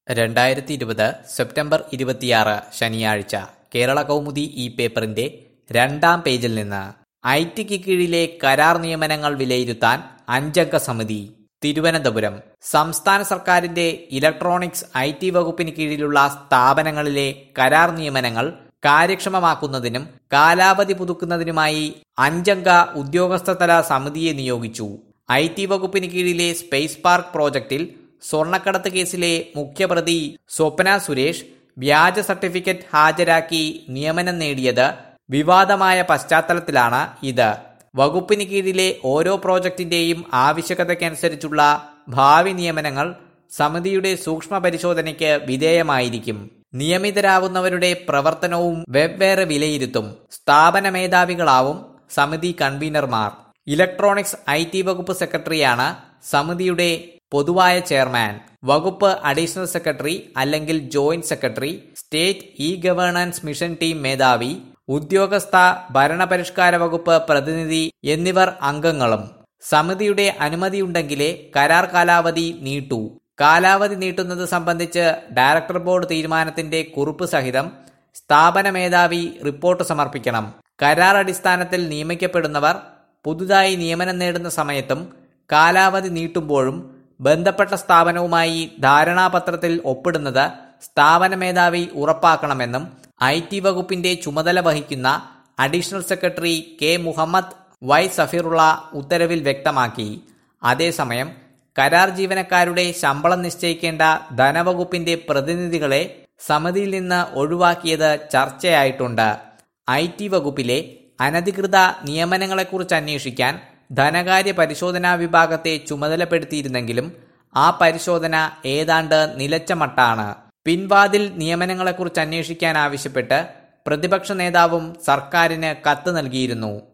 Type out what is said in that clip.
രണ്ടായിരത്തി ഇരുപത് സെപ്റ്റംബർ ഇരുപത്തിയാറ് ശനിയാഴ്ച കേരള കൗമുദി ഈ പേപ്പറിന്റെ രണ്ടാം പേജിൽ നിന്ന് ഐ ടിക്ക് കീഴിലെ കരാർ നിയമനങ്ങൾ വിലയിരുത്താൻ അഞ്ചംഗ സമിതി തിരുവനന്തപുരം സംസ്ഥാന സർക്കാരിന്റെ ഇലക്ട്രോണിക്സ് ഐ ടി വകുപ്പിന് കീഴിലുള്ള സ്ഥാപനങ്ങളിലെ കരാർ നിയമനങ്ങൾ കാര്യക്ഷമമാക്കുന്നതിനും കാലാവധി പുതുക്കുന്നതിനുമായി അഞ്ചംഗ ഉദ്യോഗസ്ഥതല സമിതിയെ നിയോഗിച്ചു ഐ ടി വകുപ്പിന് കീഴിലെ സ്പേസ് പാർക്ക് പ്രോജക്റ്റിൽ സ്വർണ്ണക്കടത്ത് കേസിലെ മുഖ്യപ്രതി സ്വപ്ന സുരേഷ് വ്യാജ സർട്ടിഫിക്കറ്റ് ഹാജരാക്കി നിയമനം നേടിയത് വിവാദമായ പശ്ചാത്തലത്തിലാണ് ഇത് വകുപ്പിന് കീഴിലെ ഓരോ പ്രോജക്റ്റിന്റെയും ആവശ്യകതയ്ക്കനുസരിച്ചുള്ള ഭാവി നിയമനങ്ങൾ സമിതിയുടെ സൂക്ഷ്മ പരിശോധനയ്ക്ക് വിധേയമായിരിക്കും നിയമിതരാവുന്നവരുടെ പ്രവർത്തനവും വെവ്വേറെ വിലയിരുത്തും സ്ഥാപന മേധാവികളാവും സമിതി കൺവീനർമാർ ഇലക്ട്രോണിക്സ് ഐ ടി വകുപ്പ് സെക്രട്ടറിയാണ് സമിതിയുടെ പൊതുവായ ചെയർമാൻ വകുപ്പ് അഡീഷണൽ സെക്രട്ടറി അല്ലെങ്കിൽ joint secretary state e governance mission team മേധാവി ഉദ്യോഗസ്ഥ ഭരണപരിഷ്കാര വകുപ്പ് പ്രതിനിധി എന്നിവർ അംഗങ്ങളും സമിതിയുടെ അനുമതിയുണ്ടെങ്കിലേ കരാർ കാലാവധി നീട്ടൂ കാലാവധി നീട്ടുന്നത് സംബന്ധിച്ച് ഡയറക്ടർ ബോർഡ് തീരുമാനത്തിന്റെ കുറിപ്പ് സഹിതം സ്ഥാപന മേധാവി റിപ്പോർട്ട് സമർപ്പിക്കണം കരാർ അടിസ്ഥാനത്തിൽ നിയമിക്കപ്പെടുന്നവർ പുതുതായി നിയമനം നേടുന്ന സമയത്തും കാലാവധി നീട്ടുമ്പോഴും ബന്ധപ്പെട്ട സ്ഥാപനവുമായി ധാരണാപത്രത്തിൽ ഒപ്പിടുന്നത് സ്ഥാപന മേധാവി ഉറപ്പാക്കണമെന്നും ഐ ടി വകുപ്പിന്റെ ചുമതല വഹിക്കുന്ന additional secretary K Muhammad Y Safirulla ഉത്തരവിൽ വ്യക്തമാക്കി അതേസമയം കരാർ ജീവനക്കാരുടെ ശമ്പളം നിശ്ചയിക്കേണ്ട ധനവകുപ്പിന്റെ പ്രതിനിധികളെ സമിതിയിൽ നിന്ന് ഒഴിവാക്കിയത് ചർച്ചയായിട്ടുണ്ട് ഐ ടി വകുപ്പിലെ അനധികൃത നിയമനങ്ങളെക്കുറിച്ച് അന്വേഷിക്കാൻ ധനകാര്യ പരിശോധനാ വിഭാഗത്തെ ചുമതലപ്പെടുത്തിയിരുന്നെങ്കിലും ആ പരിശോധന ഏതാണ്ട് നിലച്ച മട്ടാണ് പിൻവാതിൽ നിയമനങ്ങളെക്കുറിച്ച് അന്വേഷിക്കാൻ ആവശ്യപ്പെട്ട് പ്രതിപക്ഷ നേതാവും സർക്കാരിന് കത്ത് നൽകിയിരുന്നു